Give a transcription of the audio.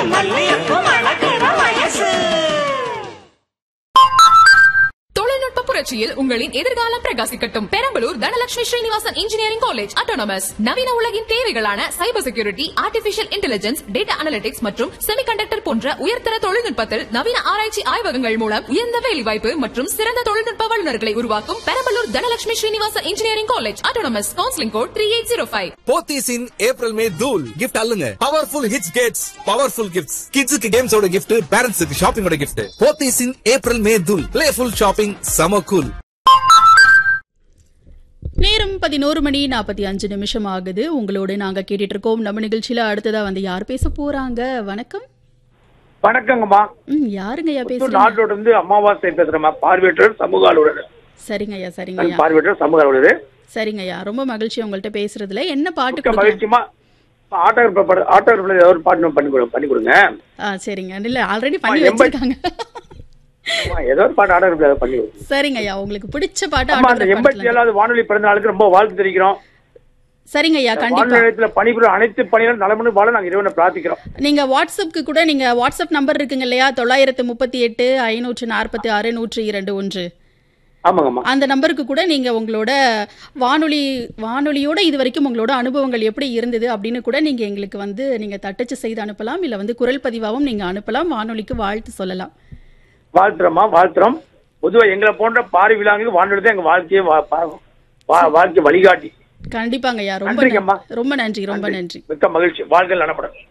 மல்லியப்பூ மணக்கிற வயசு தொழில்நுட்ப புரட்சியில் உங்களின் எதிர்காலம் பிரகாசிக்கட்டும் Perambalur Dhanalakshmi Srinivasan engineering college autonomous நவீன உலகின் தேவைகளான cyber security artificial intelligence data analytics மற்றும் செமிகண்டக்டர் போன்ற உயர்தர தொழில்நுட்பத்தில் நவீன ஆராய்ச்சி ஆய்வகங்கள் மூலம் உயர்ந்த வேலைவாய்ப்பு மற்றும் சிறந்த தொழில்நுட்ப வல்லுநர்களை உருவாக்கும் Perambalur Dhanalakshmi Srinivasan engineering college autonomous counselling code three eight zero five Pothys in April May தூல் கிஃப்ட் அல்லுங்க பவர்ஃபுல் ஹிட்ஸ் கேட்ஸ் பவர்ஃபுல் கிஃப்ட்ஸ் கிட்ஸுக்கு கேம்ஸோட கிஃப்ட் பேரண்ட்ஸுக்கு ஷாப்பிங்கோட gift Pothys in April May தூல் பிளேஃபுல் ஷாப்பிங் சம கூல் நேரம் பதினோரு மணி நாற்பத்தி அஞ்சு நிமிஷம் ஆகுது உங்களோட நாங்க கேட்டுட்டு இருக்கோம் நம்ம நிகழ்ச்சியில அடுத்ததா வந்து யார் பேச போறாங்க வணக்கம் வணக்கங்கம்மா ம் யாருங்க ஐயா புத்தூர் பேசுறீங்க நாட்டோட இருந்து அமாவாசை பேசுறேம்மா பார்வையற்றர் சமூக அலுவலர் சரிங்க ஐயா சரிங்க நான் ஐயா பார்வையற்றர் சமூக அலுவலர் சரிங்க ஐயா ரொம்ப மகிழ்ச்சி உங்கள்ட்ட பேசுறதுல என்ன பாட்டு மிக்க கொடுக்கலாம் மகிழ்ச்சிமா ஆட்டோகிராஃபர் ஆட்டோகிராஃபில் ஏதாவது ஒரு பாட்டு பண்ணி கொடு பண்ணி கொடுங்க ஆ சரிங்க இல்ல ஆல்ரெடி பண்ணி எண்பது- வச்சிருக்காங்க அம்மா, ஏதோ ஒரு பாட்டு ஆட்டோகிராஃபில் ஏதாவது பண்ணி கொடுங்க சரிங்க ஐயா உங்களுக்கு பிடிச்ச பாட்டு அம்மா அந்த autograph எண்பத்தி பண்ணலாம். ஏழாவது வானொலி பிறந்த நாளுக்கு ரொம்ப வாழ்த்து தெரிவிக்கிறோம் சரிங்க ஐயா வானொலி கண்டிப்பா நிலையத்துல பணிபுரியும் அனைத்து பணிகளும் நலமனு வாழ நாங்க இறைவனை பிரார்த்திக்கிறோம் நீங்க வாட்ஸ்அப்க்கு கூட நீங்க வாட்ஸ்அப் நம்பர் இருக்குங்க இல்லையா தொள்ளாயிரத்து முப்பத்தி எட்டு ஐநூற்று நாற்பத்தி ஆறு நூற்றி இரண்டு ஒன்று ஆமாங்கம்மா அந்த நம்பருக்கு கூட நீங்க உங்களோட வானொலி வானொலியோட இது வரைக்கும் உங்களோட அனுபவங்கள் எப்படி இருந்தது அப்படின்னு கூட நீங்க எங்களுக்கு வந்து நீங்க தட்டச்சு செய்து அனுப்பலாம் இல்ல வந்து குரல் பதிவாகவும் நீங்க அனுப்பலாம் வானொலிக்கு வாழ்த்து சொல்லலாம் வாழ்த்துறோம்மா வாழ்த்துறோம் பொதுவா எங்களை போன்ற பாரி விழாங்களுக்கு வானொலி தான் எங்க வாழ்க்கையை வா- பா- வா- வாழ்க்கை வழிகாட்டி கண்டிப்பாங்க ஐயா ரொம்ப நன்றிங்கம்மா. நன்றி. ரொம்ப நன்றி ரொம்ப நன்றி மிக்க மகிழ்ச்சி வாழ்க்கை நலப்படும்